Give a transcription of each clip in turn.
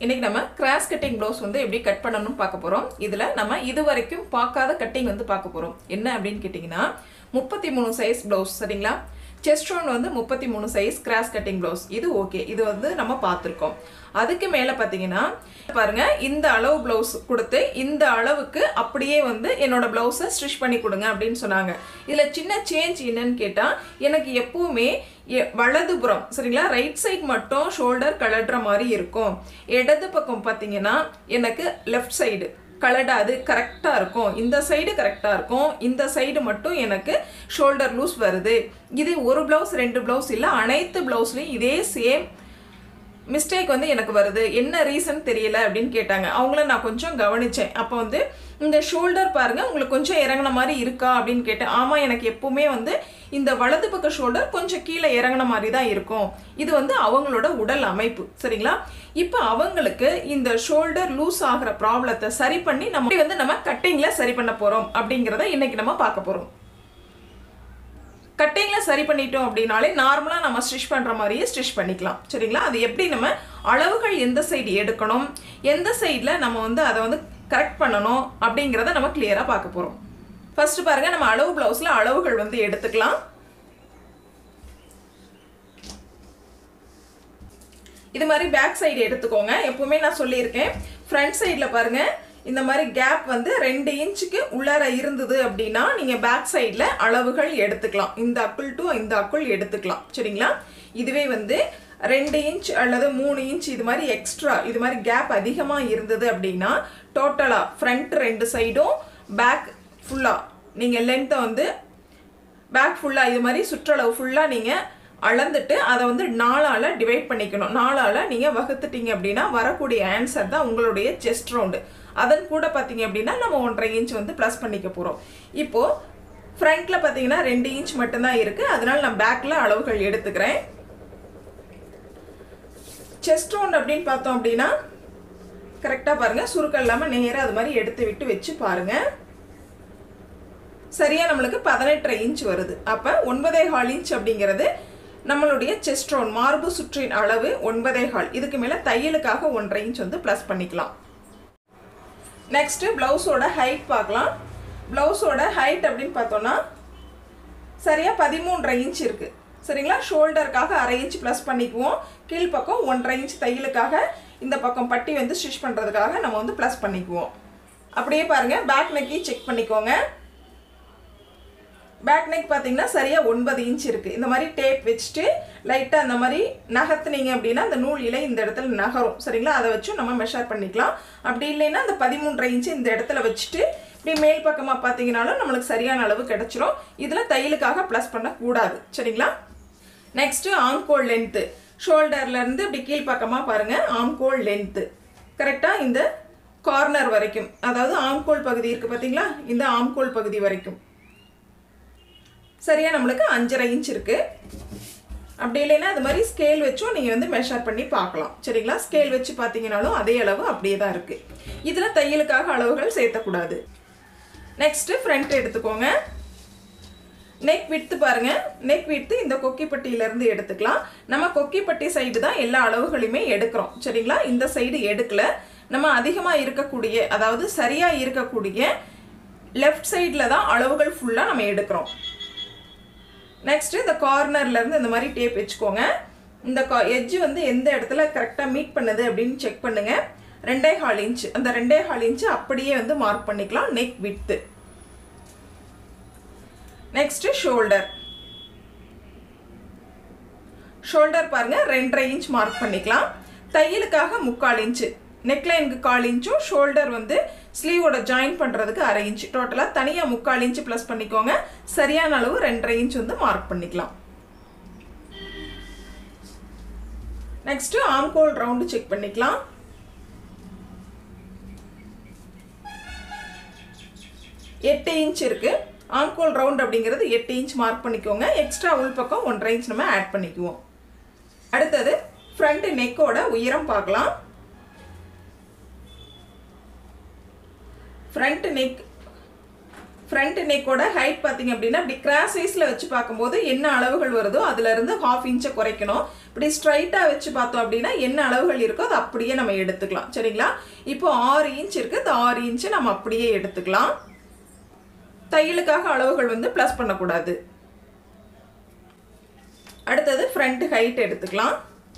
இன்னைக்கு நம்ம cross cutting blouse வந்து எப்படி கட் பண்ணணும்னு பார்க்க போகிறோம் இதில் நம்ம இது வரைக்கும் பார்க்காத கட்டிங் வந்து பார்க்க போகிறோம் என்ன அப்படின்னு கேட்டிங்கன்னா முப்பத்தி மூணு சைஸ் ப்ளவுஸ் சரிங்களா செஸ்ட் ரவுண்ட் வந்து முப்பத்தி மூணு சைஸ் கிராஸ் கட்டிங் ப்ளவுஸ் இது ஓகே இது வந்து நம்ம பார்த்துருக்கோம் அதுக்கு மேலே பார்த்தீங்கன்னா பாருங்க இந்த அளவு ப்ளவுஸ் கொடுத்து இந்த அளவுக்கு அப்படியே வந்து என்னோட ப்ளவுஸை ஸ்டிச் பண்ணி கொடுங்க அப்படின்னு சொன்னாங்க இதில் சின்ன சேஞ்ச் என்னன்னு கேட்டால் எனக்கு எப்பவுமே எ- வலதுபுறம் சரிங்களா ரைட் சைடு மட்டும் ஷோல்டர் கலடுற மாதிரி இருக்கும் இடது பக்கம் பார்த்தீங்கன்னா எனக்கு லெஃப்ட் சைடு கலடாது கரெக்டாக இருக்கும் இந்த சைடு கரெக்டாக இருக்கும் இந்த சைடு மட்டும் எனக்கு ஷோல்டர் லூஸ் வருது இது ஒரு ப்ளவுஸ் ரெண்டு ப்ளவுஸ் இல்லை அனைத்து ப்ளவுஸ்லையும் இதே சேம் மிஸ்டேக் வந்து எனக்கு வருது என்ன ரீசன் தெரியல அப்படின்னு கேட்டாங்க அவங்கள நான் கொஞ்சம் கவனிச்சேன் அப்போ வந்து இந்த ஷோல்டர் பாருங்க உங்களுக்கு கொஞ்சம் இறங்கின மாதிரி இருக்கா அப்படின்னு கேட்டேன் ஆமாம் எனக்கு எப்பவுமே வந்து இந்த வலது பக்க ஷோல்டர் கொஞ்சம் கீழே இறங்கின மாதிரி தான் இருக்கும் இது வந்து அவங்களோட உடல் அமைப்பு சரிங்களா இப்போ அவங்களுக்கு இந்த ஷோல்டர் லூஸ் ஆகிற ப்ராப்ளத்தை சரி பண்ணி நம்ம எப்படி வந்து நம்ம கட்டிங்கில் சரி பண்ண போகிறோம் அப்படிங்கிறத இன்னைக்கு நம்ம பார்க்க போகிறோம் கட்டிங்கில் சரி பண்ணிட்டோம் அப்படின்னாலே நார்மலாக நம்ம ஸ்டிச் பண்ணுற மாதிரியே ஸ்டிச் பண்ணிக்கலாம் சரிங்களா அது எப்படி நம்ம அளவுகள் எந்த சைடு எடுக்கணும் எந்த சைடில் நம்ம வந்து அதை வந்து கரெக்ட் பண்ணணும் அப்படிங்கிறத நம்ம கிளியராக பார்க்க போகிறோம் ஃபர்ஸ்ட் பாருங்கள் நம்ம அளவு ப்ளவுஸில் அளவுகள் வந்து எடுத்துக்கலாம் இது மாதிரி பேக் சைடு எடுத்துக்கோங்க எப்பவுமே நான் சொல்லியிருக்கேன் ஃப்ரண்ட் சைடில் பாருங்க இந்த மாதிரி கேப் வந்து ரெண்டு இன்ச்சுக்கு உள்ளார இருந்தது அப்படின்னா நீங்கள் பேக் சைடில் அளவுகள் எடுத்துக்கலாம் இந்த அக்குள் டு இந்த அக்குள் எடுத்துக்கலாம் சரிங்களா இதுவே வந்து ரெண்டு இன்ச் அல்லது மூணு இன்ச் இது மாதிரி எக்ஸ்ட்ரா இது மாதிரி கேப் அதிகமாக இருந்தது அப்படின்னா டோட்டலாக ஃப்ரண்ட் ரெண்டு சைடும் பேக் ஃபுல்லாக நீங்கள் லென்த்தை வந்து பேக் ஃபுல்லாக இது மாதிரி சுற்றளவு ஃபுல்லாக நீங்கள் அளந்துட்டு அதை வந்து நாலால் டிவைட் பண்ணிக்கணும் நாலால் நீங்கள் வகுத்துட்டீங்க அப்படின்னா வரக்கூடிய ஆன்சர் தான் உங்களுடைய செஸ்ட் ரவுண்டு அதன் கூட பார்த்தீங்க அப்படின்னா நம்ம ஒன்றரை இன்ச் வந்து ப்ளஸ் பண்ணிக்க போகிறோம் இப்போது ஃப்ரண்ட்டில் பார்த்தீங்கன்னா ரெண்டு இன்ச் மட்டும்தான் இருக்குது அதனால் நான் பேக்கில் அளவுகள் எடுத்துக்கிறேன் செஸ்ட் ரவுண்ட் அப்படின்னு பார்த்தோம் அப்படின்னா கரெக்டாக பாருங்கள் சுருக்கம் இல்லாமல் நேராக அது மாதிரி எடுத்து விட்டு வச்சு பாருங்கள் சரியா நம்மளுக்கு பதினெட்டரை இன்ச் வருது அப்போ ஒன்பதே கால் இன்ச் அப்படிங்கிறது நம்மளுடைய செஸ்ட் ரவுண்ட் மார்பு சுற்றின் அளவு ஒன்பதே கால் இதுக்கு மேலே தையலுக்காக ஒன்றரை இன்ச் வந்து ப்ளஸ் பண்ணிக்கலாம் நெக்ஸ்ட்டு ப்ளவுஸோட ஹைட் பார்க்கலாம் ப்ளவுஸோட ஹைட் அப்படின்னு பார்த்தோன்னா சரியாக பதிமூன்றரை இன்ச் இருக்குது சரிங்களா ஷோல்டருக்காக அரை இன்ச் ப்ளஸ் பண்ணிக்குவோம் கீழ்ப்பக்கம் ஒன்றரை இன்ச் தையலுக்காக இந்த பக்கம் பட்டி வந்து ஸ்டிச் பண்ணுறதுக்காக நம்ம வந்து ப்ளஸ் பண்ணிக்குவோம் அப்படியே பாருங்கள் பேக் நெக்கி செக் பண்ணிக்கோங்க பேக் நெக் பார்த்தீங்கன்னா சரியாக ஒன்பது இன்ச் இருக்குது இந்த மாதிரி டேப் வச்சுட்டு லைட்டாக அந்த மாதிரி நகர்த்துனீங்க அப்படின்னா அந்த நூல் இலை இந்த இடத்துல நகரும் சரிங்களா அதை வச்சும் நம்ம மெஷர் பண்ணிக்கலாம் அப்படி இல்லைன்னா அந்த பதிமூன்றரை இன்ச்சு இந்த இடத்துல வச்சுட்டு இப்படி மேல் பக்கமாக பார்த்தீங்கனாலும் நம்மளுக்கு சரியான அளவு கிடச்சிரும் இதில் தையலுக்காக ப்ளஸ் பண்ணக்கூடாது சரிங்களா நெக்ஸ்ட்டு ஆம்கோல் லென்த்து ஷோல்டர்லேருந்து இப்படி கீழ்ப்பக்கமாக பாருங்கள் ஆம்கோல் லென்த்து கரெக்டாக இந்த கார்னர் வரைக்கும் அதாவது ஆம்கோல் பகுதி இருக்குது பார்த்தீங்களா இந்த ஆம்கோல் பகுதி வரைக்கும் சரியா நம்மளுக்கு அஞ்சரை இன்ச் இருக்கு அப்படி இல்லைன்னா அது மாதிரி ஸ்கேல் வச்சும் நீங்கள் வந்து மெஷர் பண்ணி பார்க்கலாம் சரிங்களா ஸ்கேல் வச்சு பார்த்தீங்கனாலும் அதே அளவு அப்படியே தான் இருக்கு இதில் தையலுக்காக அளவுகள் சேர்த்தக்கூடாது நெக்ஸ்ட்டு ஃப்ரண்ட் எடுத்துக்கோங்க நெக் விட்டு பாருங்க நெக் விட்டு இந்த கொக்கிப்பட்டியிலேருந்து எடுத்துக்கலாம் நம்ம கொக்கிப்பட்டி சைடு தான் எல்லா அளவுகளையுமே எடுக்கிறோம் சரிங்களா இந்த சைடு எடுக்கல நம்ம அதிகமாக இருக்கக்கூடிய அதாவது சரியாக இருக்கக்கூடிய லெஃப்ட் சைடில் தான் அளவுகள் ஃபுல்லாக நம்ம எடுக்கிறோம் நெக்ஸ்ட் இந்த கார்னர்ல இருந்து இந்த மாதிரி டேப் வச்சுக்கோங்க இந்த எட்ஜ் வந்து எந்த இடத்துல கரெக்டாக மீட் பண்ணுது அப்படின்னு செக் பண்ணுங்க ரெண்டே ஹால் இன்ச் அந்த ரெண்டே ஹால் இன்ச் அப்படியே வந்து மார்க் பண்ணிக்கலாம் neck width next shoulder shoulder பாருங்க ரெண்டரை இன்ச் மார்க் பண்ணிக்கலாம் தையலுக்காக முக்கால் இன்ச்சு நெக்லைனுக்கு கால் இன்ச்சும் ஷோல்டர் வந்து ஸ்லீவோட ஜாயின் பண்ணுறதுக்கு அரை இன்ச் டோட்டலாக தனியாக முக்கால் இன்ச்சு ப்ளஸ் பண்ணிக்கோங்க சரியான அளவு ரெண்டரை இன்ச் வந்து மார்க் பண்ணிக்கலாம் நெக்ஸ்ட்டு ஆம்கோல் ரவுண்டு செக் பண்ணிக்கலாம் எட்டு இன்ச் இருக்கு ஆம்கோல் ரவுண்ட் அப்படிங்கிறது எட்டு இன்ச் மார்க் பண்ணிக்கோங்க எக்ஸ்ட்ரா உள் பக்கம் ஒன்றரை இன்ச் நம்ம ஆட் பண்ணிக்குவோம் அடுத்தது ஃப்ரண்ட் நெக்கோட உயரம் பார்க்கலாம் ஃப்ரண்ட் நெக் ஃப்ரண்ட் நெக்கோட ஹைட் பார்த்தீங்க அப்படின்னா இப்படி கிராஸ் வைஸில் வச்சு பார்க்கும்போது என்ன அளவுகள் வருதோ அதுலேருந்து ஹாஃப் இன்ச்சை குறைக்கணும் இப்படி ஸ்ட்ரைட்டாக வச்சு பார்த்தோம் அப்படின்னா என்ன அளவுகள் இருக்கோ அதை அப்படியே நம்ம எடுத்துக்கலாம் சரிங்களா இப்போ ஆறு இன்ச் இருக்குது இந்த ஆறு இன்ச்சை நம்ம அப்படியே எடுத்துக்கலாம் தையலுக்காக அளவுகள் வந்து ப்ளஸ் பண்ணக்கூடாது அடுத்தது ஃப்ரண்ட் ஹைட் எடுத்துக்கலாம்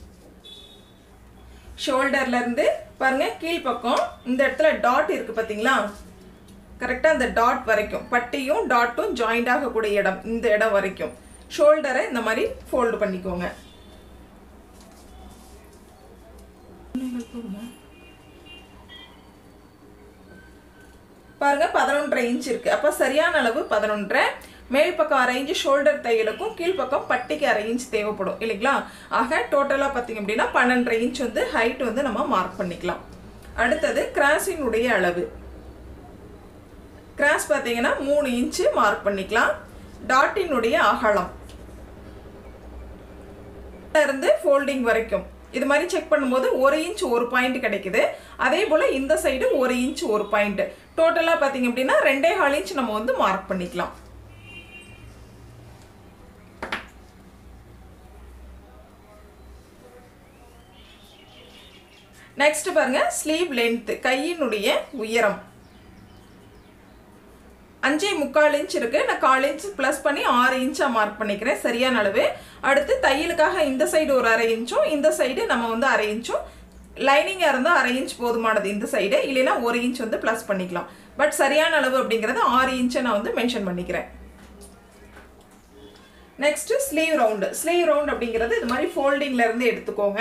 ஷோல்டர்லேருந்து பாருங்கள் கீழ்ப்பக்கம் இந்த இடத்துல டாட் இருக்குது பார்த்தீங்களா கரெக்டாக அந்த டாட் வரைக்கும் பட்டியும் டாட்டும் ஜாயிண்ட் ஆகக்கூடிய இடம் இந்த இடம் வரைக்கும் ஷோல்டரை இந்த மாதிரி ஃபோல்டு பண்ணிக்கோங்க பாருங்க பதினொன்றரை இன்ச் இருக்கு அப்போ சரியான அளவு பதினொன்றரை மேல் பக்கம் அரை இன்ச் ஷோல்டர் தையலுக்கும் கீழ்ப்பக்கம் பட்டிக்கு அரை இன்ச் தேவைப்படும் இல்லைங்களா ஆக டோட்டலாக பார்த்தீங்க அப்படின்னா பன்னெண்டரை இன்ச் வந்து ஹைட் வந்து நம்ம மார்க் பண்ணிக்கலாம் அடுத்தது கிராஸினுடைய அளவு கிராஸ் பார்த்தீங்கன்னா மூணு இன்ச்சு மார்க் பண்ணிக்கலாம் டாட்டினுடைய அகலம் இருந்து ஃபோல்டிங் வரைக்கும் இது மாதிரி செக் பண்ணும்போது ஒரு இன்ச் ஒரு பாயிண்ட் கிடைக்குது அதே போல் இந்த சைடு ஒரு இன்ச் ஒரு பாயிண்ட் டோட்டலாக பார்த்தீங்க அப்படின்னா ரெண்டே கால் இன்ச் நம்ம வந்து மார்க் பண்ணிக்கலாம் நெக்ஸ்ட் பாருங்க ஸ்லீவ் லென்த் கையினுடைய உயரம் அஞ்சே முக்கால் இன்ச் இருக்கு நான் கால் இன்ச் ப்ளஸ் பண்ணி ஆறு இன்ச்சா மார்க் பண்ணிக்கிறேன் சரியான அளவு அடுத்து தையலுக்காக இந்த சைடு ஒரு அரை இன்ச்சும் இந்த சைடு நம்ம வந்து அரை இன்ச்சும் லைனிங்காக இருந்தால் அரை இன்ச் போதுமானது இந்த சைடு இல்லைன்னா ஒரு இன்ச் வந்து ப்ளஸ் பண்ணிக்கலாம் பட் சரியான அளவு அப்படிங்கிறது ஆறு இன்ச்சை நான் வந்து மென்ஷன் பண்ணிக்கிறேன் next sleeve round sleeve round அப்படிங்கிறது இது மாதிரி ஃபோல்டிங்ல இருந்து எடுத்துக்கோங்க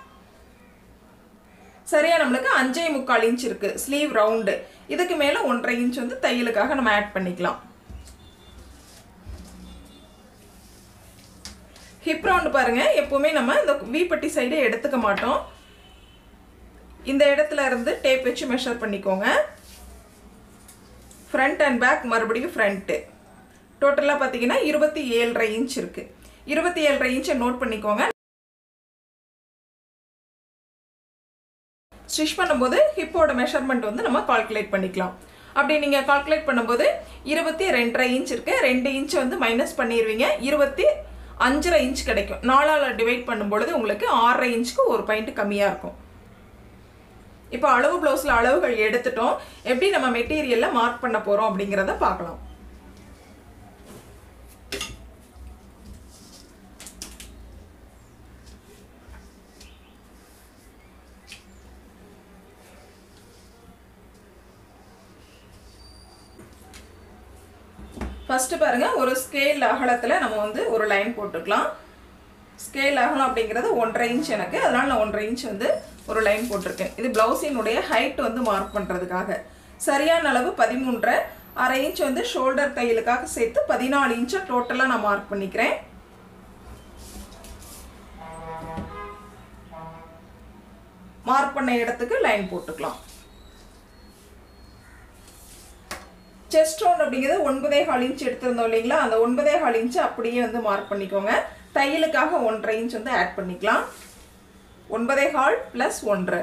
சரியா நம்மளுக்கு அஞ்சே முக்கால் இன்ச் இருக்கு ஸ்லீவ் ரவுண்டு இதுக்கு மேல ஒன்றரை இன்ச் வந்து தையலுக்காக நம்ம ஆட் பண்ணிக்கலாம் ஹிப் ரவுண்டு பாருங்க எப்பவுமே நம்ம இந்த வீப்பட்டி சைடு எடுத்துக்க மாட்டோம் இந்த இடத்துல இருந்து டேப் வச்சு மெஷர் பண்ணிக்கோங்க ஃப்ரண்ட் அண்ட் பேக் மறுபடியும் ஃப்ரண்ட்டு டோட்டலாக பார்த்தீங்கன்னா இருபத்தி ஏழரை இன்ச் இருக்குது இருபத்தி ஏழரை இன்ச்சை நோட் பண்ணிக்கோங்க ஸ்டிச் பண்ணும்போது ஹிப்போட மெஷர்மெண்ட் வந்து நம்ம கால்குலேட் பண்ணிக்கலாம் அப்படி நீங்கள் கால்குலேட் பண்ணும்போது இருபத்தி ரெண்டரை இன்ச் இருக்குது ரெண்டு இன்ச் வந்து மைனஸ் பண்ணிடுவீங்க இருபத்தி அஞ்சரை இன்ச் கிடைக்கும் நாலால் டிவைட் பண்ணும்பொழுது உங்களுக்கு ஆறரை இன்ச்சுக்கு ஒரு பாயிண்ட் கம்மியாக இருக்கும் இப்போ அளவு ப்ளவுஸில் அளவுகள் எடுத்துட்டோம் எப்படி நம்ம மெட்டீரியலில் மார்க் பண்ண போகிறோம் அப்படிங்கிறத பார்க்கலாம் ஃபஸ்ட்டு பாருங்கள் ஒரு ஸ்கேல் அகலத்தில் நம்ம வந்து ஒரு லைன் போட்டுக்கலாம் ஸ்கேல் அகலம் அப்படிங்கிறது ஒன்றரை இன்ச் எனக்கு அதனால் நான் ஒன்றரை இன்ச் வந்து ஒரு லைன் போட்டிருக்கேன் இது ப்ளவுஸினுடைய ஹைட் வந்து மார்க் பண்ணுறதுக்காக சரியான அளவு பதிமூன்றரை அரை இன்ச் வந்து ஷோல்டர் தையலுக்காக சேர்த்து பதினாலு இன்ச்சை டோட்டலாக நான் மார்க் பண்ணிக்கிறேன் மார்க் பண்ண இடத்துக்கு லைன் போட்டுக்கலாம் செஸ்ட் ரவுண்ட் அப்படிங்கிறது ஒன்பதே கால் இன்ச் எடுத்திருந்தோம் இல்லைங்களா அந்த ஒன்பதே கால் இன்ச்சு அப்படியே வந்து மார்க் பண்ணிக்கோங்க தையலுக்காக ஒன்றரை இன்ச் வந்து ஆட் பண்ணிக்கலாம் ஒன்பதே கால் ப்ளஸ் ஒன்றரை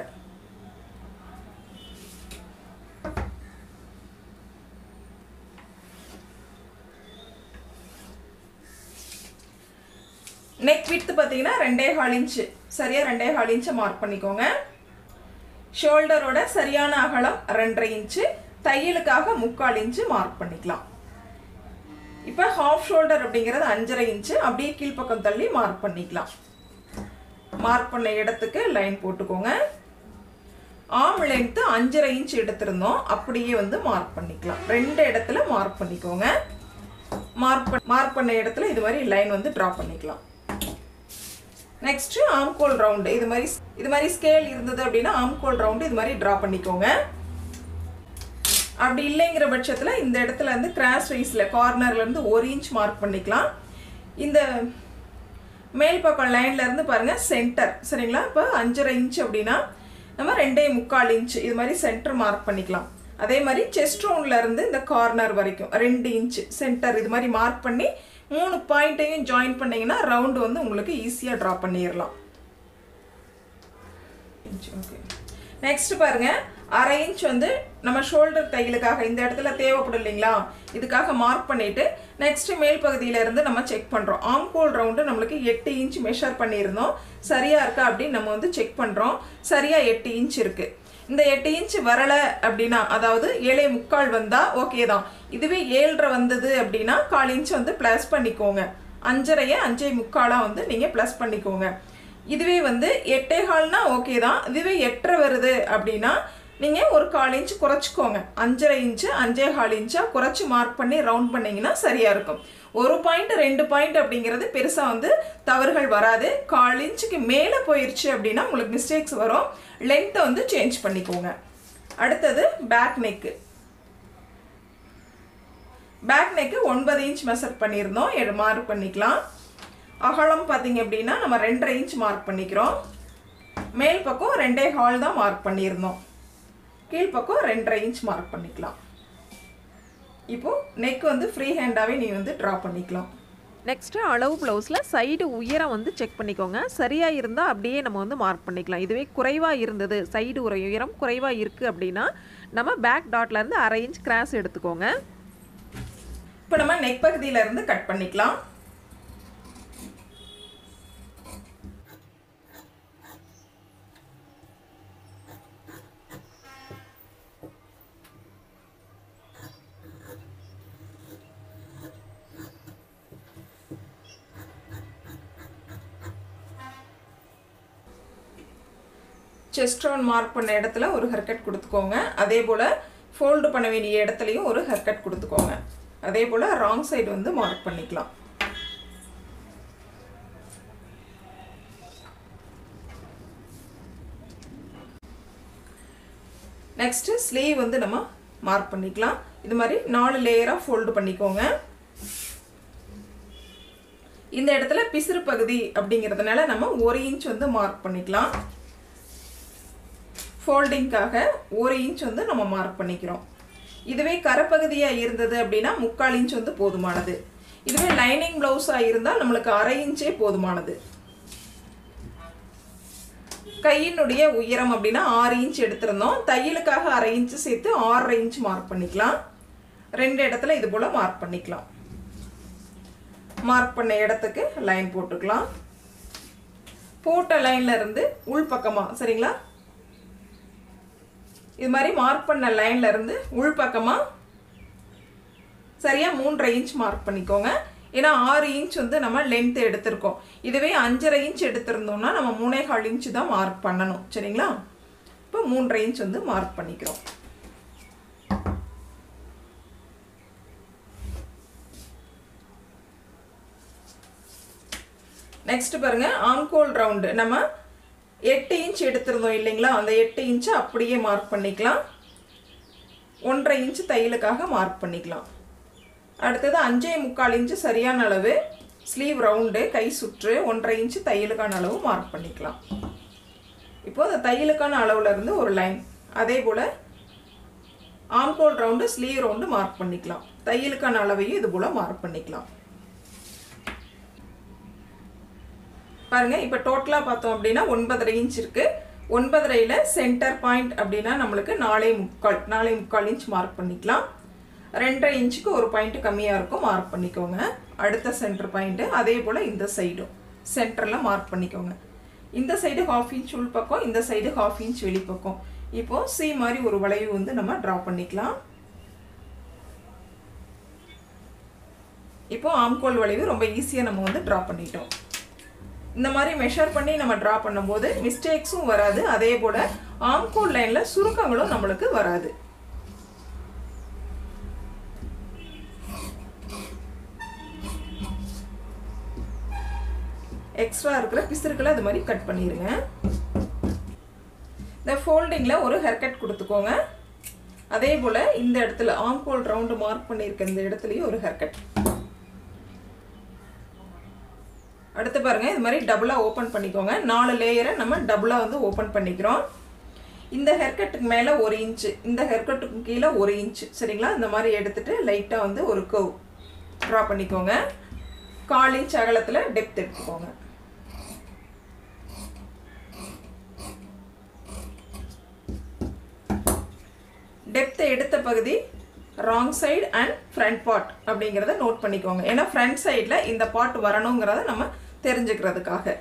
நெக் வித்து பார்த்தீங்கன்னா ரெண்டே கால் இன்ச்சு சரியாக ரெண்டே கால் இன்ச்சை மார்க் பண்ணிக்கோங்க ஷோல்டரோட சரியான அகலம் ரெண்டரை இன்ச்சு தையலுக்காக முக்கால் இன்ச்சு மார்க் பண்ணிக்கலாம் இப்போ ஹாஃப் ஷோல்டர் அப்படிங்கிறது அஞ்சரை இன்ச்சு அப்படியே கீழ்ப்பக்கம் தள்ளி மார்க் பண்ணிக்கலாம் மார்க் பண்ண இடத்துக்கு லைன் போட்டுக்கோங்க ஆம் லென்த்து அஞ்சரை இன்ச் எடுத்திருந்தோம் அப்படியே வந்து மார்க் பண்ணிக்கலாம் ரெண்டு இடத்துல மார்க் பண்ணிக்கோங்க மார்க் மார்க் பண்ண இடத்துல இது மாதிரி லைன் வந்து ட்ரா பண்ணிக்கலாம் நெக்ஸ்ட் ஆம்கோல் ரவுண்டு இது மாதிரி இது மாதிரி ஸ்கேல் இருந்தது அப்படின்னா ஆம்கோல் ரவுண்டு இது மாதிரி ட்ரா பண்ணிக்கோங்க அப்படி இல்லைங்கிற பட்சத்தில் இந்த இடத்துல இருந்து கிராஸ் வைஸில் கார்னர்லேருந்து ஒரு இன்ச் மார்க் பண்ணிக்கலாம் இந்த மேல் பக்கம் லைன்ல இருந்து பாருங்கள் சென்டர் சரிங்களா இப்போ அஞ்சரை இன்ச் அப்படின்னா நம்ம ரெண்டே முக்கால் இன்ச் இது மாதிரி சென்டர் மார்க் பண்ணிக்கலாம் அதே மாதிரி செஸ்ட் இருந்து இந்த கார்னர் வரைக்கும் ரெண்டு இன்ச் சென்டர் இது மாதிரி மார்க் பண்ணி மூணு பாயிண்ட்டையும் ஜாயின் பண்ணிங்கன்னா ரவுண்டு வந்து உங்களுக்கு ஈஸியாக ட்ரா பண்ணிடலாம் ஓகே நெக்ஸ்ட் பாருங்க அரை இன்ச் வந்து நம்ம ஷோல்டர் தையலுக்காக இந்த இடத்துல தேவைப்படும் இல்லைங்களா இதுக்காக மார்க் பண்ணிட்டு நெக்ஸ்ட் மேல் பகுதியில இருந்து நம்ம செக் பண்றோம் ஆம்கோல் ரவுண்டு நம்மளுக்கு எட்டு இன்ச் மெஷர் பண்ணியிருந்தோம் சரியா இருக்கா அப்படின்னு நம்ம வந்து செக் பண்றோம் சரியா எட்டு இன்ச் இருக்கு இந்த எட்டு இன்ச் வரல அப்படின்னா அதாவது ஏழே முக்கால் வந்தா ஓகே தான் இதுவே ஏழரை வந்தது அப்படின்னா கால் இன்ச் வந்து ப்ளஸ் பண்ணிக்கோங்க அஞ்சரைய அஞ்சே முக்காலா வந்து நீங்க ப்ளஸ் பண்ணிக்கோங்க இதுவே வந்து எட்டே கால்னா ஓகே தான் இதுவே எட்டரை வருது அப்படின்னா நீங்கள் ஒரு கால் இன்ச் குறைச்சிக்கோங்க அஞ்சரை இன்ச்சு அஞ்சே கால் இன்ச்சாக குறைச்சி மார்க் பண்ணி ரவுண்ட் பண்ணிங்கன்னா சரியாக இருக்கும் ஒரு பாயிண்ட் ரெண்டு பாயிண்ட் அப்படிங்கிறது பெருசாக வந்து தவறுகள் வராது கால் இன்ச்சுக்கு மேலே போயிடுச்சு அப்படின்னா உங்களுக்கு மிஸ்டேக்ஸ் வரும் லென்த்தை வந்து சேஞ்ச் பண்ணிக்கோங்க அடுத்தது பேக் நெக்கு பேக் நெக்கு ஒன்பது இன்ச் மெஷர் பண்ணியிருந்தோம் எடு மார்க் பண்ணிக்கலாம் அகலம் பார்த்தீங்க அப்படின்னா நம்ம ரெண்டரை இன்ச் மார்க் பண்ணிக்கிறோம் மேல் பக்கம் ரெண்டே ஹால் தான் மார்க் பண்ணியிருந்தோம் கீழ்ப்பக்கம் ரெண்டரை இன்ச் மார்க் பண்ணிக்கலாம் இப்போ நெக் வந்து ஃப்ரீ ஹேண்டாகவே நீ வந்து ட்ரா பண்ணிக்கலாம் நெக்ஸ்ட்டு அளவு ப்ளவுஸில் சைடு உயரம் வந்து செக் பண்ணிக்கோங்க சரியாக இருந்தால் அப்படியே நம்ம வந்து மார்க் பண்ணிக்கலாம் இதுவே குறைவாக இருந்தது சைடு ஒரு உயரம் குறைவாக இருக்குது அப்படின்னா நம்ம பேக் டாட்லேருந்து அரை இன்ச் கிராஸ் எடுத்துக்கோங்க இப்போ நம்ம நெக் பகுதியில இருந்து கட் பண்ணிக்கலாம் செஸ்ட் ரவுண்ட் மார்க் பண்ண இடத்துல ஒரு ஹெர்கட் கொடுத்துக்கோங்க அதே போல் ஃபோல்டு பண்ண வேண்டிய இடத்துலையும் ஒரு ஹெர்கட் கொடுத்துக்கோங்க அதே போல் ராங் சைடு வந்து மார்க் பண்ணிக்கலாம் நெக்ஸ்ட்டு ஸ்லீவ் வந்து நம்ம மார்க் பண்ணிக்கலாம் இது மாதிரி நாலு லேயராக ஃபோல்டு பண்ணிக்கோங்க இந்த இடத்துல பிசிறு பகுதி அப்படிங்கிறதுனால நம்ம ஒரு இன்ச் வந்து மார்க் பண்ணிக்கலாம் ஃபோல்டிங்காக ஒரு இன்ச் வந்து நம்ம மார்க் பண்ணிக்கிறோம் இதுவே கரப்பகுதியாக இருந்தது அப்படின்னா முக்கால் இன்ச் வந்து போதுமானது இதுவே லைனிங் ப்ளவுஸாக இருந்தால் நம்மளுக்கு அரை இன்ச்சே போதுமானது கையினுடைய உயரம் அப்படின்னா ஆறு இன்ச் எடுத்திருந்தோம் தையலுக்காக அரை இன்ச் சேர்த்து ஆறரை இன்ச் மார்க் பண்ணிக்கலாம் ரெண்டு இடத்துல இது போல் மார்க் பண்ணிக்கலாம் மார்க் பண்ண இடத்துக்கு லைன் போட்டுக்கலாம் போட்ட லைன்ல இருந்து உள் பக்கமா சரிங்களா இது மாதிரி மார்க் பண்ண லைன்ல இருந்து உள் பக்கமா சரியா மூன்றரை இன்ச் மார்க் பண்ணிக்கோங்க ஏன்னா ஆறு இன்ச் வந்து நம்ம லென்த் எடுத்திருக்கோம் இதுவே அஞ்சரை இன்ச் எடுத்திருந்தோம்னா நம்ம மூணே கால் இன்ச் தான் மார்க் பண்ணணும் சரிங்களா இப்போ மூன்றரை இன்ச் வந்து மார்க் பண்ணிக்கிறோம் நெக்ஸ்ட் பாருங்க ஆம்கோல் ரவுண்டு நம்ம எட்டு இன்ச் எடுத்திருந்தோம் இல்லைங்களா அந்த எட்டு இன்ச்சை அப்படியே மார்க் பண்ணிக்கலாம் ஒன்றரை இன்ச் தையலுக்காக மார்க் பண்ணிக்கலாம் அடுத்தது அஞ்சே முக்கால் இன்ச்சு சரியான அளவு ஸ்லீவ் ரவுண்டு கை சுற்று ஒன்றரை இன்ச்சு தையலுக்கான அளவு மார்க் பண்ணிக்கலாம் இப்போ அந்த தையலுக்கான அளவுல இருந்து ஒரு லைன் அதே போல் ஆம்கோல் ரவுண்டு ஸ்லீவ் ரவுண்டு மார்க் பண்ணிக்கலாம் தையலுக்கான அளவையும் இது போல் மார்க் பண்ணிக்கலாம் பாருங்க இப்போ டோட்டலாக பார்த்தோம் அப்படின்னா ஒன்பதரை இன்ச் இருக்கு ஒன்பதரையில் சென்டர் பாயிண்ட் அப்படின்னா நம்மளுக்கு நாலே முக்கால் நாலே முக்கால் இன்ச் மார்க் பண்ணிக்கலாம் ரெண்டரை இன்ச்சுக்கு ஒரு பாயிண்ட் கம்மியாக இருக்கும் மார்க் பண்ணிக்கோங்க அடுத்த சென்டர் பாயிண்ட்டு அதே போல் இந்த சைடும் சென்டரில் மார்க் பண்ணிக்கோங்க இந்த சைடு ஹாஃப் இன்ச் உள் பக்கம் இந்த சைடு ஹாஃப் இன்ச் வெளிப்பக்கம் இப்போ சி மாதிரி ஒரு வளைவு வந்து நம்ம ட்ரா பண்ணிக்கலாம் இப்போ ஆம்கோல் வளைவு ரொம்ப ஈஸியாக நம்ம வந்து ட்ரா பண்ணிட்டோம் இந்த மாதிரி மெஷர் பண்ணி நம்ம ட்ரா பண்ணும்போது மிஸ்டேக்ஸும் வராது அதே போல் ஆம்கோல் லைனில் சுருக்கங்களும் நம்மளுக்கு வராது எக்ஸ்ட்ரா இருக்கிற பிசுறுக்களை அது மாதிரி கட் பண்ணிடுங்க இந்த ஃபோல்டிங்கில் ஒரு ஹேர்கட் கொடுத்துக்கோங்க அதே போல் இந்த இடத்துல ஆம்கோல் ரவுண்டு மார்க் பண்ணியிருக்க இந்த இடத்துலையும் ஒரு ஹேர்கட் அடுத்து பாருங்க இது மாதிரி டபுளாக ஓப்பன் பண்ணிக்கோங்க நாலு லேயரை நம்ம டபுளாக வந்து ஓப்பன் பண்ணிக்கிறோம் இந்த ஹெர்கட்டுக்கு மேலே ஒரு இன்ச்சு இந்த ஹெர்கட்டுக்கு கீழே ஒரு இன்ச்சு சரிங்களா இந்த மாதிரி எடுத்துட்டு லைட்டாக வந்து ஒரு கவ் ட்ரா பண்ணிக்கோங்க கால் இன்ச் அகலத்தில் டெப்த் எடுத்துக்கோங்க டெப்த்தை எடுத்த பகுதி wrong side and front part அப்படிங்கிறத நோட் பண்ணிக்கோங்க ஏன்னா ஃப்ரண்ட் சைடில் இந்த பார்ட் வரணுங்கிறத நம்ம தெரிஞ்சுக்கிறதுக்காக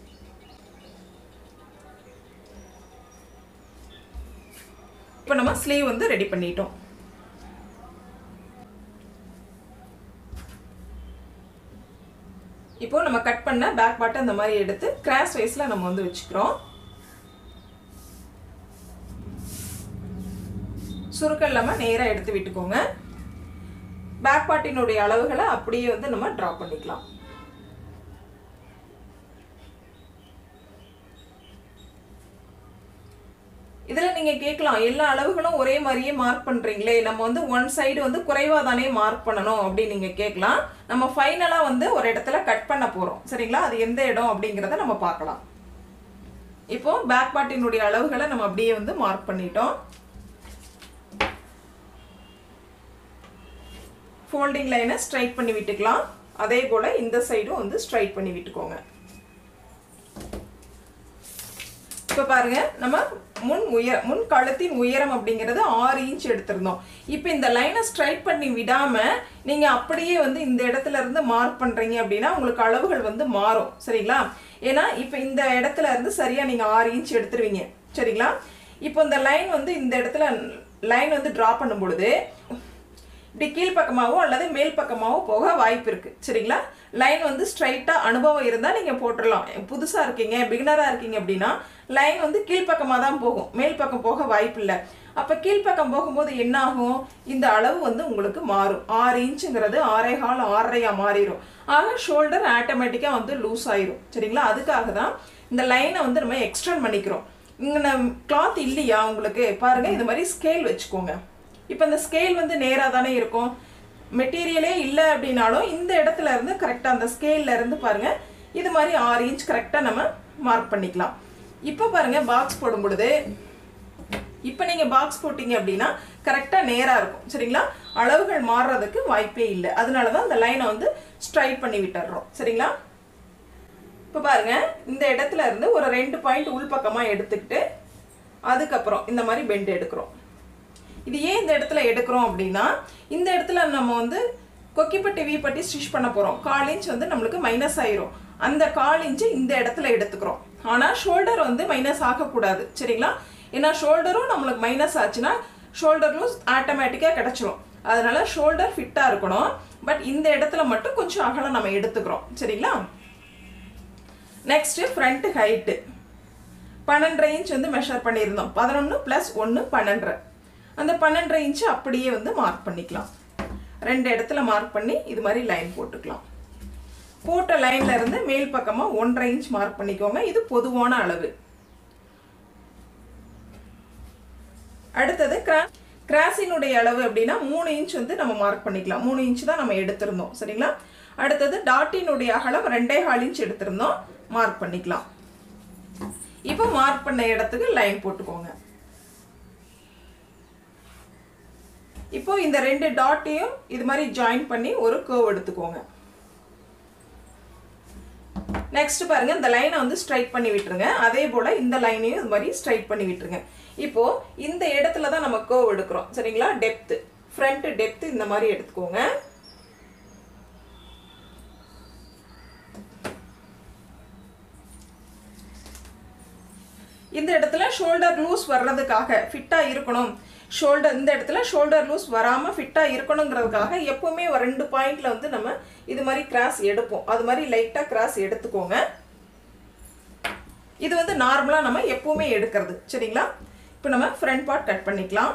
இப்போ நம்ம ஸ்லீவ் வந்து ரெடி பண்ணிட்டோம் இப்போ நம்ம கட் பண்ண பேக் பார்ட்டை இந்த மாதிரி எடுத்து கிராஸ் வைஸில் நம்ம வந்து வச்சுக்கிறோம் சுருக்கம் இல்லாமல் நேராக எடுத்து விட்டுக்கோங்க பேக் பார்ட்டினுடைய அளவுகளை அப்படியே வந்து நம்ம ட்ரா பண்ணிக்கலாம் இதில் நீங்கள் கேட்கலாம் எல்லா அளவுகளும் ஒரே மாதிரியே மார்க் பண்ணுறீங்களே நம்ம வந்து ஒன் சைடு வந்து குறைவாக தானே மார்க் பண்ணணும் அப்படின்னு நீங்கள் கேட்கலாம் நம்ம ஃபைனலாக வந்து ஒரு இடத்துல கட் பண்ண போகிறோம் சரிங்களா அது எந்த இடம் அப்படிங்கிறத நம்ம பார்க்கலாம் இப்போ பேக் பார்ட்டினுடைய அளவுகளை நம்ம அப்படியே வந்து மார்க் பண்ணிட்டோம் ஃபோல்டிங் லைனை ஸ்ட்ரைட் பண்ணி விட்டுக்கலாம் அதே போல் இந்த சைடும் வந்து ஸ்ட்ரைட் பண்ணி விட்டுக்கோங்க இப்போ பாருங்க நம்ம முன் உயர முன் கழுத்தின் உயரம் அப்படிங்கிறது ஆறு இன்ச் எடுத்திருந்தோம் இப்போ இந்த லைனை ஸ்ட்ரைட் பண்ணி விடாம நீங்க அப்படியே வந்து இந்த இடத்துல இருந்து மார்க் பண்றீங்க அப்படின்னா உங்களுக்கு அளவுகள் வந்து மாறும் சரிங்களா ஏன்னா இப்போ இந்த இடத்துல இருந்து சரியா நீங்க ஆறு இன்ச் எடுத்துருவீங்க சரிங்களா இப்போ இந்த லைன் வந்து இந்த இடத்துல லைன் வந்து டிரா பண்ணும் பொழுது இப்படி கீழ்ப்பக்கமாகவோ அல்லது மேல் பக்கமாகவோ போக வாய்ப்பு இருக்குது சரிங்களா லைன் வந்து ஸ்ட்ரைட்டாக அனுபவம் இருந்தால் நீங்கள் போட்டுடலாம் புதுசாக இருக்கீங்க பிகினராக இருக்கீங்க அப்படின்னா லைன் வந்து கீழ்ப்பக்கமாக தான் போகும் மேல் பக்கம் போக வாய்ப்பு இல்லை அப்போ கீழ்ப்பக்கம் போகும்போது என்ன ஆகும் இந்த அளவு வந்து உங்களுக்கு மாறும் ஆறு இன்ச்சுங்கிறது ஆறே கால் ஆறரையாக மாறிடும் ஆக ஷோல்டர் ஆட்டோமேட்டிக்காக வந்து லூஸ் ஆயிரும் சரிங்களா அதுக்காக தான் இந்த லைனை வந்து நம்ம எக்ஸ்டெண்ட் பண்ணிக்கிறோம் இங்கே கிளாத் இல்லையா உங்களுக்கு பாருங்கள் இது மாதிரி ஸ்கேல் வச்சுக்கோங்க இப்போ இந்த ஸ்கேல் வந்து நேராக தானே இருக்கும் மெட்டீரியலே இல்லை அப்படின்னாலும் இந்த இடத்துல இருந்து கரெக்டாக அந்த ஸ்கேல்ல இருந்து பாருங்க இது மாதிரி ஆறு இன்ச் கரெக்டாக நம்ம மார்க் பண்ணிக்கலாம் இப்போ பாருங்க பாக்ஸ் போடும் பொழுது இப்போ நீங்கள் பாக்ஸ் போட்டீங்க அப்படின்னா கரெக்டாக நேராக இருக்கும் சரிங்களா அளவுகள் மாறுறதுக்கு வாய்ப்பே இல்லை அதனால தான் இந்த லைனை வந்து ஸ்ட்ரைட் பண்ணி விட்டுறோம் சரிங்களா இப்போ பாருங்க இந்த இடத்துல இருந்து ஒரு ரெண்டு பாயிண்ட் உள்பக்கமாக எடுத்துக்கிட்டு அதுக்கப்புறம் இந்த மாதிரி பெண்ட் எடுக்கிறோம் இது ஏன் இந்த இடத்துல எடுக்கிறோம் அப்படின்னா இந்த இடத்துல நம்ம வந்து கொக்கிப்பட்டி வீப்பட்டி ஸ்டிச் பண்ண போகிறோம் கால் இன்ச் வந்து நம்மளுக்கு மைனஸ் ஆயிரும் அந்த கால் இன்ச்சு இந்த இடத்துல எடுத்துக்கிறோம் ஆனால் ஷோல்டர் வந்து மைனஸ் ஆகக்கூடாது சரிங்களா ஏன்னா ஷோல்டரும் நம்மளுக்கு மைனஸ் ஆச்சுன்னா ஷோல்டர் லூஸ் ஆட்டோமேட்டிக்காக கிடச்சிரும் அதனால ஷோல்டர் ஃபிட்டாக இருக்கணும் பட் இந்த இடத்துல மட்டும் கொஞ்சம் அகலம் நம்ம எடுத்துக்கிறோம் சரிங்களா நெக்ஸ்ட்டு ஃப்ரண்ட் ஹைட்டு பன்னெண்டரை இன்ச் வந்து மெஷர் பண்ணியிருந்தோம் பதினொன்று ப்ளஸ் ஒன்று பன்னெண்டரை அந்த பன்னெண்டரை இன்ச்சு அப்படியே வந்து மார்க் பண்ணிக்கலாம் ரெண்டு இடத்துல மார்க் பண்ணி இது மாதிரி லைன் போட்டுக்கலாம் போட்ட லைன்ல இருந்து மேல் பக்கமாக ஒன்றரை இன்ச் மார்க் பண்ணிக்கோங்க இது பொதுவான அளவு அடுத்தது கிரா கிராஸினுடைய அளவு அப்படின்னா மூணு இன்ச் வந்து நம்ம மார்க் பண்ணிக்கலாம் மூணு இன்ச் தான் நம்ம எடுத்திருந்தோம் சரிங்களா அடுத்தது டாட்டினுடைய அகலம் ரெண்டே கால் இன்ச் எடுத்திருந்தோம் மார்க் பண்ணிக்கலாம் இப்போ மார்க் பண்ண இடத்துக்கு லைன் போட்டுக்கோங்க இப்போ இந்த ரெண்டு டாட்டையும் இது மாதிரி ஜாயின் பண்ணி ஒரு கர்வ் எடுத்துக்கோங்க நெக்ஸ்ட் பாருங்க இந்த லைனை வந்து ஸ்ட்ரைட் பண்ணி விட்டுருங்க அதே போல இந்த லைனையும் இது மாதிரி ஸ்ட்ரைட் பண்ணி விட்டுருங்க இப்போ இந்த இடத்துல தான் நம்ம கர்வ் எடுக்கிறோம் சரிங்களா டெப்த் ஃப்ரண்ட் டெப்த் இந்த மாதிரி எடுத்துக்கோங்க இந்த இடத்துல ஷோல்டர் லூஸ் வர்றதுக்காக ஃபிட்டாக இருக்கணும் ஷோல்டர் இந்த இடத்துல ஷோல்டர் லூஸ் வராமல் ஃபிட்டாக இருக்கணுங்கிறதுக்காக எப்போவுமே ஒரு ரெண்டு பாயிண்டில் வந்து நம்ம இது மாதிரி கிராஸ் எடுப்போம் அது மாதிரி லைட்டாக கிராஸ் எடுத்துக்கோங்க இது வந்து நார்மலாக நம்ம எப்போவுமே எடுக்கிறது சரிங்களா இப்போ நம்ம ஃப்ரண்ட் பார்ட் கட் பண்ணிக்கலாம்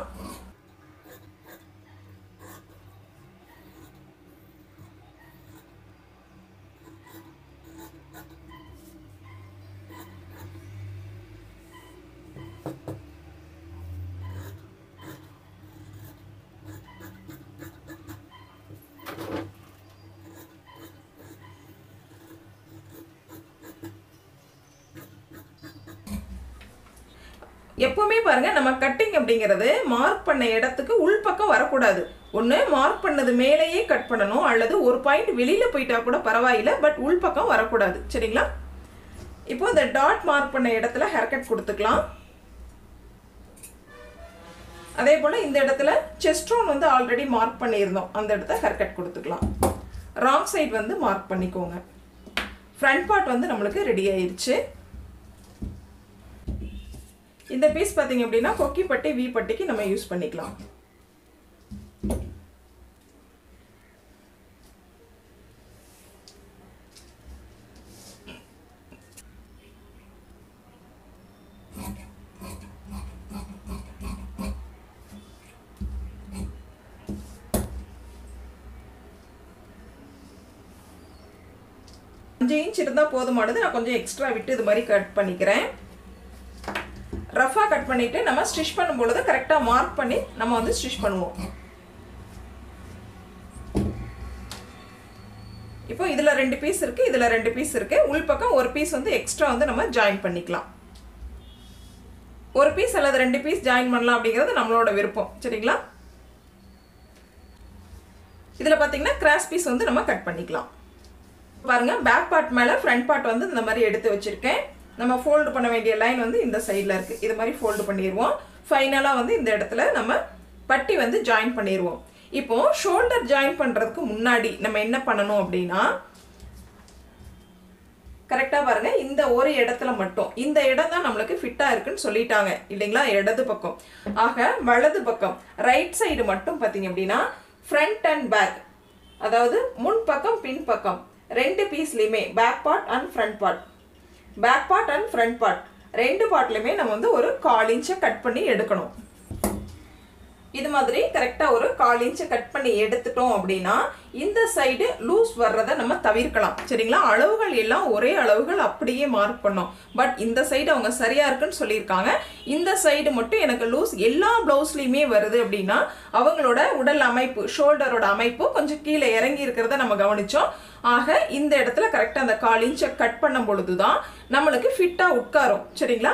எப்பவுமே பாருங்க நம்ம கட்டிங் அப்படிங்கிறது மார்க் பண்ண இடத்துக்கு உள்பக்கம் வரக்கூடாது ஒன்று மார்க் பண்ணது மேலேயே கட் பண்ணணும் அல்லது ஒரு பாயிண்ட் வெளியில் போயிட்டா கூட பரவாயில்ல பட் உள்பக்கம் வரக்கூடாது சரிங்களா இப்போ இந்த டாட் மார்க் பண்ண இடத்துல ஹேர் கட் கொடுத்துக்கலாம் அதே போல் இந்த இடத்துல செஸ்ட்ரோன் வந்து ஆல்ரெடி மார்க் பண்ணியிருந்தோம் அந்த இடத்த ஹேர் கட் கொடுத்துக்கலாம் ராங் சைடு வந்து மார்க் பண்ணிக்கோங்க ஃப்ரண்ட் பார்ட் வந்து நம்மளுக்கு ரெடி ஆயிடுச்சு இந்த பீஸ் பார்த்தீங்க அப்படின்னா கொக்கி பட்டி வி பட்டிக்கு நம்ம யூஸ் பண்ணிக்கலாம் அஞ்சு இன்ச் இருந்தால் போதுமானது நான் கொஞ்சம் எக்ஸ்ட்ரா விட்டு இது மாதிரி கட் பண்ணிக்கிறேன் ரஃபாக கட் பண்ணிவிட்டு நம்ம ஸ்டிச் பண்ணும்பொழுது கரெக்டாக மார்க் பண்ணி நம்ம வந்து ஸ்டிச் பண்ணுவோம் இப்போ இதில் ரெண்டு பீஸ் இருக்குது இதில் ரெண்டு பீஸ் இருக்குது உள்பக்கம் ஒரு பீஸ் வந்து எக்ஸ்ட்ரா வந்து நம்ம ஜாயின் பண்ணிக்கலாம் ஒரு பீஸ் அல்லது ரெண்டு பீஸ் ஜாயின் பண்ணலாம் அப்படிங்கிறது நம்மளோட விருப்பம் சரிங்களா இதில் பார்த்தீங்கன்னா கிராஸ் பீஸ் வந்து நம்ம கட் பண்ணிக்கலாம் பாருங்க பேக் பார்ட் மேலே ஃப்ரண்ட் பார்ட் வந்து இந்த மாதிரி எடுத்து வச்சுருக்கேன் நம்ம ஃபோல்டு பண்ண வேண்டிய லைன் வந்து இந்த சைடில் இருக்குது இது மாதிரி ஃபோல்டு பண்ணிடுவோம் ஃபைனலாக வந்து இந்த இடத்துல நம்ம பட்டி வந்து ஜாயின் பண்ணிடுவோம் இப்போ ஷோல்டர் ஜாயின் பண்ணுறதுக்கு முன்னாடி நம்ம என்ன பண்ணணும் அப்படின்னா கரெக்டாக பாருங்க இந்த ஒரு இடத்துல மட்டும் இந்த இடம் தான் நம்மளுக்கு ஃபிட்டாக இருக்குன்னு சொல்லிட்டாங்க இல்லைங்களா இடது பக்கம் ஆக வலது பக்கம் ரைட் சைடு மட்டும் பார்த்தீங்க அப்படின்னா ஃப்ரண்ட் அண்ட் பேக் அதாவது முன் பக்கம் பின் பக்கம் ரெண்டு பீஸ்லையுமே back part and front part back part and front part ரெண்டு பார்ட்லையுமே நம்ம வந்து ஒரு கால் இன்ச்சை கட் பண்ணி எடுக்கணும் இது மாதிரி கரெக்டாக ஒரு கால் இன்ச்சை கட் பண்ணி எடுத்துட்டோம் அப்படின்னா இந்த சைடு லூஸ் வர்றதை நம்ம தவிர்க்கலாம் சரிங்களா அளவுகள் எல்லாம் ஒரே அளவுகள் அப்படியே மார்க் பண்ணோம் பட் இந்த சைடு அவங்க சரியாக இருக்குன்னு சொல்லியிருக்காங்க இந்த சைடு மட்டும் எனக்கு லூஸ் எல்லா ப்ளவுஸ்லையுமே வருது அப்படின்னா அவங்களோட உடல் அமைப்பு ஷோல்டரோட அமைப்பு கொஞ்சம் கீழே இறங்கி இருக்கிறத நம்ம கவனிச்சோம் ஆக இந்த இடத்துல கரெக்டாக அந்த கால் இன்ச்சை கட் பண்ணும் பொழுது தான் நம்மளுக்கு ஃபிட்டாக உட்காரும் சரிங்களா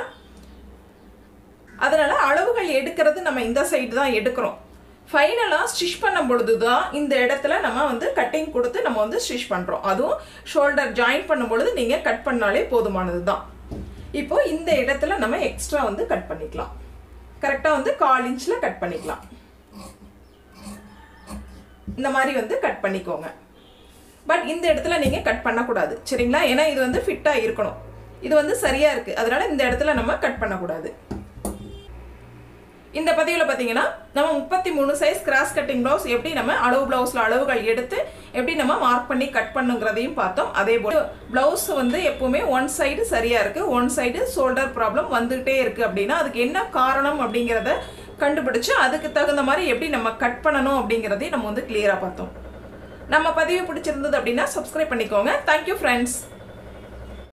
அதனால அளவுகள் எடுக்கிறது நம்ம இந்த சைடு தான் எடுக்கிறோம் ஃபைனலாக ஸ்டிச் பண்ணும் பொழுது தான் இந்த இடத்துல நம்ம வந்து கட்டிங் கொடுத்து நம்ம வந்து ஸ்டிச் பண்ணுறோம் அதுவும் ஷோல்டர் ஜாயின் பண்ணும் பொழுது நீங்கள் கட் பண்ணாலே போதுமானது தான் இப்போ இந்த இடத்துல நம்ம எக்ஸ்ட்ரா வந்து கட் பண்ணிக்கலாம் கரெக்டாக வந்து கால் இன்ச்சில் கட் பண்ணிக்கலாம் இந்த மாதிரி வந்து கட் பண்ணிக்கோங்க பட் இந்த இடத்துல நீங்கள் கட் பண்ணக்கூடாது சரிங்களா ஏன்னா இது வந்து ஃபிட்டாக இருக்கணும் இது வந்து சரியாக இருக்குது அதனால் இந்த இடத்துல நம்ம கட் பண்ணக்கூடாது இந்த பதிவில் பார்த்தீங்கன்னா நம்ம முப்பத்தி மூணு சைஸ் கிராஸ் கட்டிங் ப்ளவுஸ் எப்படி நம்ம அளவு ப்ளவுஸில் அளவுகள் எடுத்து எப்படி நம்ம மார்க் பண்ணி கட் பண்ணுங்கிறதையும் பார்த்தோம் அதே போல் ப்ளவுஸ் வந்து எப்போவுமே ஒன் சைடு சரியாக இருக்குது ஒன் சைடு ஷோல்டர் ப்ராப்ளம் வந்துகிட்டே இருக்குது அப்படின்னா அதுக்கு என்ன காரணம் அப்படிங்கிறத கண்டுபிடிச்சு அதுக்கு தகுந்த மாதிரி எப்படி நம்ம கட் பண்ணணும் அப்படிங்கிறதையும் நம்ம வந்து கிளியராக பார்த்தோம் நம்ம பதிவு பிடிச்சிருந்தது அப்படின்னா சப்ஸ்கிரைப் பண்ணிக்கோங்க தேங்க்யூ ஃப்ரெண்ட்ஸ்